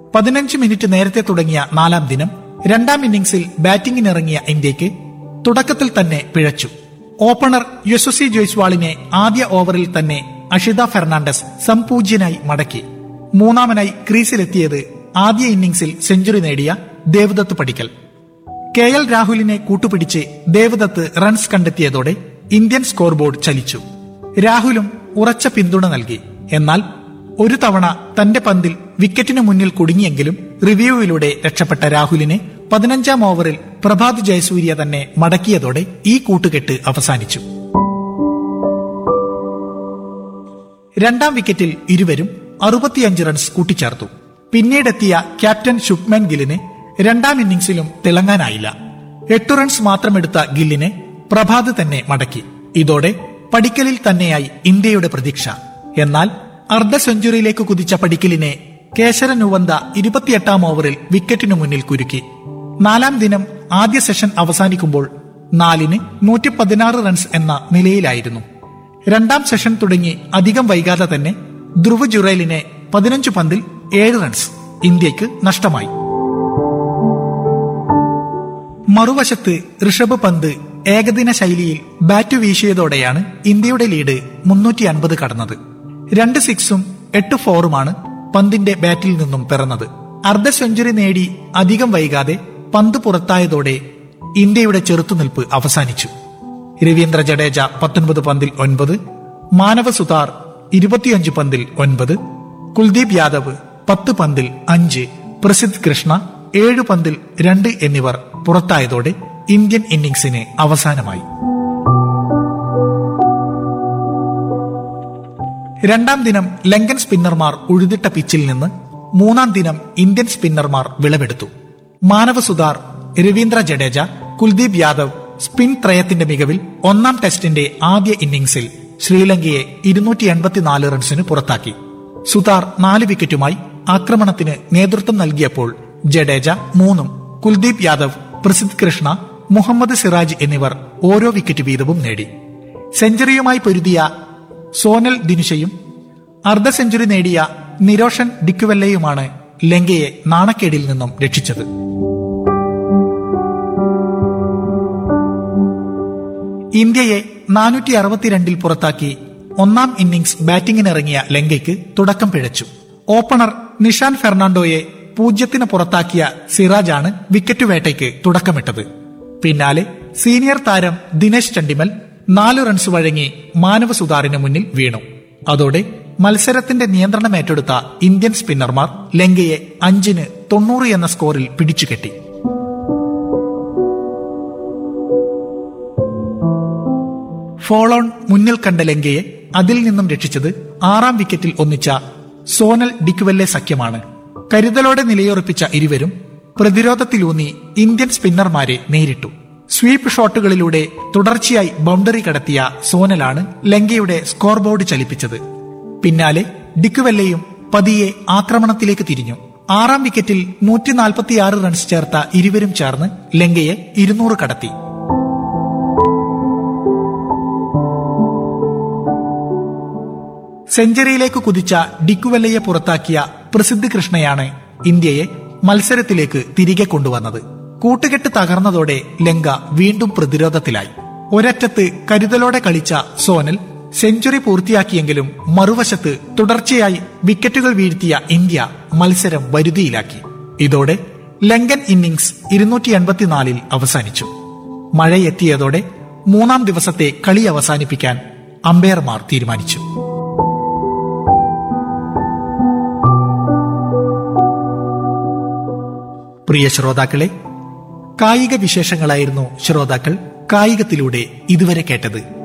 പതിനഞ്ച് മിനിറ്റ് നേരത്തെ തുടങ്ങിയ നാലാം ദിനം രണ്ടാം ഇന്നിംഗ്സിൽ ബാറ്റിംഗിനിറങ്ങിയ ഇന്ത്യക്ക് തുടക്കത്തിൽ തന്നെ പിഴച്ചു ഓപ്പണർ യശസ്വി ജയ്സ്വാളിനെ ആദ്യ ഓവറിൽ തന്നെ അഷിത ഫെർണാണ്ടസ് സംപൂജ്യനായി മടക്കി മൂന്നാമനായി ക്രീസിലെത്തിയത് ആദ്യ ഇന്നിംഗ്സിൽ സെഞ്ചുറി നേടിയ ദേവദത്ത് പടിക്കൽ കെ എൽ രാഹുലിനെ കൂട്ടുപിടിച്ച് ദേവദത്ത് റൺസ് കണ്ടെത്തിയതോടെ ഇന്ത്യൻ സ്കോർ ബോർഡ് ചലിച്ചു രാഹുലും ഉറച്ച പിന്തുണ നൽകി എന്നാൽ ഒരു തവണ തന്റെ പന്തിൽ വിക്കറ്റിനു മുന്നിൽ കുടുങ്ങിയെങ്കിലും റിവ്യൂവിലൂടെ രക്ഷപ്പെട്ട രാഹുലിനെ പതിനഞ്ചാം ഓവറിൽ പ്രഭാത് ജയസൂര്യ തന്നെ മടക്കിയതോടെ ഈ കൂട്ടുകെട്ട് അവസാനിച്ചു രണ്ടാം വിക്കറ്റിൽ ഇരുവരും അറുപത്തിയഞ്ച് റൺസ് കൂട്ടിച്ചേർത്തു പിന്നീടെത്തിയ ക്യാപ്റ്റൻ ശുഭ്മാൻ ഗില്ലിന് രണ്ടാം ഇന്നിംഗ്സിലും തിളങ്ങാനായില്ല എട്ട് റൺസ് മാത്രമെടുത്ത ഗില്ലിനെ പ്രഭാത് തന്നെ മടക്കി ഇതോടെ പടിക്കലിൽ തന്നെയായി ഇന്ത്യയുടെ പ്രതീക്ഷ എന്നാൽ അർദ്ധ സെഞ്ചുറിയിലേക്ക് കുതിച്ച പടിക്കലിനെ കേശരൻ ഉവന്ത ഇരുപത്തിയെട്ടാം ഓവറിൽ വിക്കറ്റിനു മുന്നിൽ കുരുക്കി നാലാം ദിനം ആദ്യ സെഷൻ അവസാനിക്കുമ്പോൾ നാലിന് നൂറ്റി പതിനാറ് റൺസ് എന്ന നിലയിലായിരുന്നു രണ്ടാം സെഷൻ തുടങ്ങി അധികം വൈകാതെ തന്നെ ധ്രുവ് ജുറേലിനെ പതിനഞ്ച് പന്തിൽ ഏഴ് റൺസ് ഇന്ത്യക്ക് നഷ്ടമായി മറുവശത്ത് ഋഷഭ് പന്ത് ഏകദിന ശൈലിയിൽ ബാറ്റ് വീശിയതോടെയാണ് ഇന്ത്യയുടെ ലീഡ് മുന്നൂറ്റി അൻപത് കടന്നത് രണ്ട് സിക്സും എട്ട് ഫോറുമാണ് പന്തിന്റെ ബാറ്റിൽ നിന്നും പിറന്നത് അർദ്ധ സെഞ്ചുറി നേടി അധികം വൈകാതെ പന്ത് പുറത്തായതോടെ ഇന്ത്യയുടെ ചെറുത്തുനിൽപ്പ് അവസാനിച്ചു രവീന്ദ്ര ജഡേജ പത്തൊൻപത് പന്തിൽ ഒൻപത് മാനവ സുതാർ ഇരുപത്തിയഞ്ച് പന്തിൽ ഒൻപത് കുൽദീപ് യാദവ് പത്ത് പന്തിൽ അഞ്ച് പ്രസിദ്ധ് കൃഷ്ണ ഏഴ് പന്തിൽ രണ്ട് എന്നിവർ പുറത്തായതോടെ ഇന്ത്യൻ ഇന്നിംഗ്സിന് അവസാനമായി രണ്ടാം ദിനം ലങ്കൻ സ്പിന്നർമാർ ഉഴുതിട്ട പിച്ചിൽ നിന്ന് മൂന്നാം ദിനം ഇന്ത്യൻ സ്പിന്നർമാർ വിളവെടുത്തു മാനവ സുതാർ രവീന്ദ്ര ജഡേജ കുൽദീപ് യാദവ് സ്പിൻ ത്രയത്തിന്റെ മികവിൽ ഒന്നാം ടെസ്റ്റിന്റെ ആദ്യ ഇന്നിംഗ്സിൽ ശ്രീലങ്കയെ ഇരുന്നൂറ്റി എൺപത്തിനാല് റൺസിന് പുറത്താക്കി സുതാർ നാല് വിക്കറ്റുമായി ആക്രമണത്തിന് നേതൃത്വം നൽകിയപ്പോൾ ജഡേജ മൂന്നും കുൽദീപ് യാദവ് പ്രസിദ്ധ് കൃഷ്ണ മുഹമ്മദ് സിറാജ് എന്നിവർ ഓരോ വിക്കറ്റ് വീതവും നേടി സെഞ്ചുറിയുമായി പൊരുതിയ സോനൽ ദിനുഷയും അർദ്ധ സെഞ്ചുറി നേടിയ നിരോഷൻ ഡിക്കുവെല്ലയുമാണ് ലങ്കയെ നാണക്കേടിൽ നിന്നും രക്ഷിച്ചത് ഇന്ത്യയെ നാനൂറ്റി അറുപത്തിരണ്ടിൽ പുറത്താക്കി ഒന്നാം ഇന്നിംഗ്സ് ബാറ്റിംഗിനിറങ്ങിയ ലങ്കയ്ക്ക് തുടക്കം പിഴച്ചു ഓപ്പണർ നിഷാൻ ഫെർണാണ്ടോയെ പൂജ്യത്തിന് പുറത്താക്കിയ സിറാജാണ് വിക്കറ്റ് വേട്ടയ്ക്ക് തുടക്കമിട്ടത് പിന്നാലെ സീനിയർ താരം ദിനേശ് ചണ്ടിമൽ നാല് റൺസ് വഴങ്ങി മാനവ സുതാറിന് മുന്നിൽ വീണു അതോടെ മത്സരത്തിന്റെ നിയന്ത്രണം ഏറ്റെടുത്ത ഇന്ത്യൻ സ്പിന്നർമാർ ലങ്കയെ അഞ്ചിന് തൊണ്ണൂറ് എന്ന സ്കോറിൽ പിടിച്ചുകെട്ടി ഫോളോൺ മുന്നിൽ കണ്ട ലങ്കയെ അതിൽ നിന്നും രക്ഷിച്ചത് ആറാം വിക്കറ്റിൽ ഒന്നിച്ച സോനൽ ഡിക്വെല്ലെ സഖ്യമാണ് കരുതലോടെ നിലയുറപ്പിച്ച ഇരുവരും പ്രതിരോധത്തിലൂന്നി ഇന്ത്യൻ സ്പിന്നർമാരെ നേരിട്ടു സ്വീപ്പ് ഷോട്ടുകളിലൂടെ തുടർച്ചയായി ബൗണ്ടറി കടത്തിയ സോനലാണ് ലങ്കയുടെ സ്കോർ ബോർഡ് ചലിപ്പിച്ചത് പിന്നാലെ ഡിക്കുവെല്ലയും പതിയെ ആക്രമണത്തിലേക്ക് തിരിഞ്ഞു ആറാം വിക്കറ്റിൽ നൂറ്റി നാൽപ്പത്തിയാറ് റൺസ് ചേർത്ത ഇരുവരും ചേർന്ന് ലങ്കയെ ഇരുന്നൂറ് കടത്തി സെഞ്ചുറിയിലേക്ക് കുതിച്ച ഡിക്കുവെല്ലയെ പുറത്താക്കിയ പ്രസിദ്ധ് കൃഷ്ണയാണ് ഇന്ത്യയെ മത്സരത്തിലേക്ക് തിരികെ കൊണ്ടുവന്നത് കൂട്ടുകെട്ട് തകർന്നതോടെ ലങ്ക വീണ്ടും പ്രതിരോധത്തിലായി ഒരറ്റത്ത് കരുതലോടെ കളിച്ച സോനൽ സെഞ്ചുറി പൂർത്തിയാക്കിയെങ്കിലും മറുവശത്ത് തുടർച്ചയായി വിക്കറ്റുകൾ വീഴ്ത്തിയ ഇന്ത്യ മത്സരം വരുതിയിലാക്കി ഇതോടെ ലങ്കൻ ഇന്നിംഗ്സ് ഇരുന്നൂറ്റി എൺപത്തിനാലിൽ അവസാനിച്ചു മഴയെത്തിയതോടെ മൂന്നാം ദിവസത്തെ കളി അവസാനിപ്പിക്കാൻ അമ്പയർമാർ തീരുമാനിച്ചു പ്രിയ ശ്രോതാക്കളെ കായിക വിശേഷങ്ങളായിരുന്നു ശ്രോതാക്കൾ കായികത്തിലൂടെ ഇതുവരെ കേട്ടത്